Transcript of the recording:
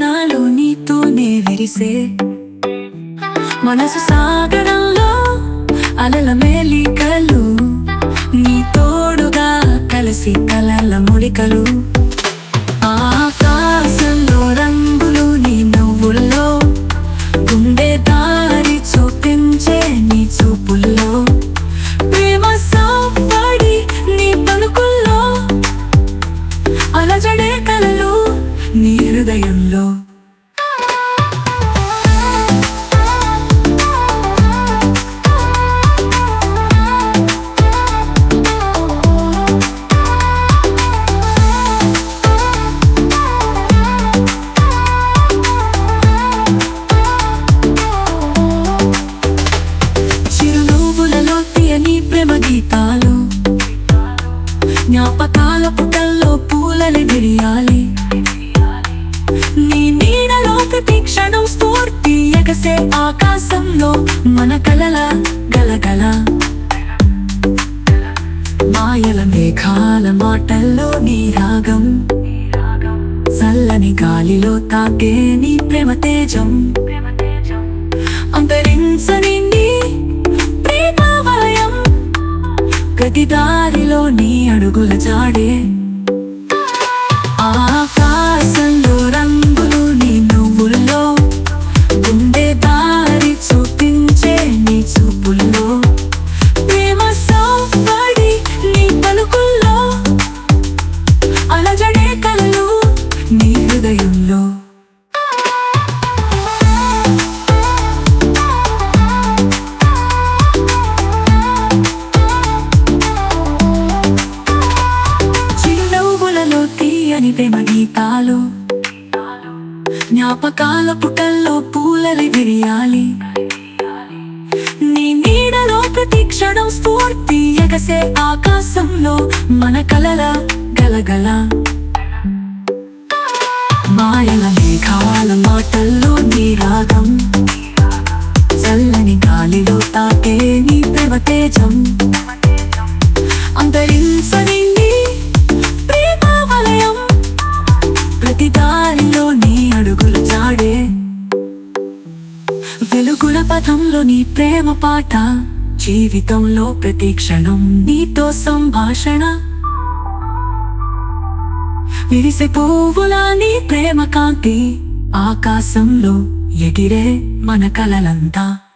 నాలో నీతోనే విరిసే మనసు సాగరంలో అలల మేలికలు నీ తోడుగా కలిసి కలల ముడికలు ఆకాశంలో రంగులు నీ నవ్వుల్లో గుండె దారి చూపించే నీ చూపుల్లో ప్రేమ సాపడి నీ పలుకుల్లో అలజడే కలలు నీ హృదయంలో చిరునవ్వులలో తీయని ప్రేమ గీతాలు జ్ఞాపకాల పుటల్లో పూలని విరియాలి నీ నీడలో ప్రతి క్షణం స్ఫూర్తి ఎగసే ఆకాశంలో మన కలల గలగల మాయల మేఘాల మాటల్లో నీ రాగం చల్లని గాలిలో తాకే నీ ప్రేమ తేజం అంతరించని నీ ప్రేమ వలయం గతి దారిలో నీ అడుగుల జాడే ఆకాశంలో రంగులు నీ నువ్వుల్లో గుండె దారి చూపించే నీ చూపుల్లో ప్రేమ సాపడి నీ పలుకుల్లో అలజడే కలలు నీ హృదయంలో చిరునవ్వులలో తీయని ప్రేమ గీతాలు జ్ఞాపకాల పుటల్లో పూలలి విరియాలి నీ నీడలో ప్రతి క్షణం స్ఫూర్తి ఎగసే ఆకాశంలో మన కలల గలగల మాయల మేఘాల మాటల్లో నీ రాగం చల్లని గాలిలో తాకే నీ ప్రేమ తేజం అంతరించని నీ ప్రేమ వలయం ప్రతి దారిలో నీ అడుగులు చాడే వెలుగుల పథంలో నీ ప్రేమ పాట జీవితంలో ప్రతి క్షణం నీతో సంభాషణ విరిసే పువ్వులా నీ ప్రేమ కాంతి ఆకాశంలో ఎగిరే మన కలలంతా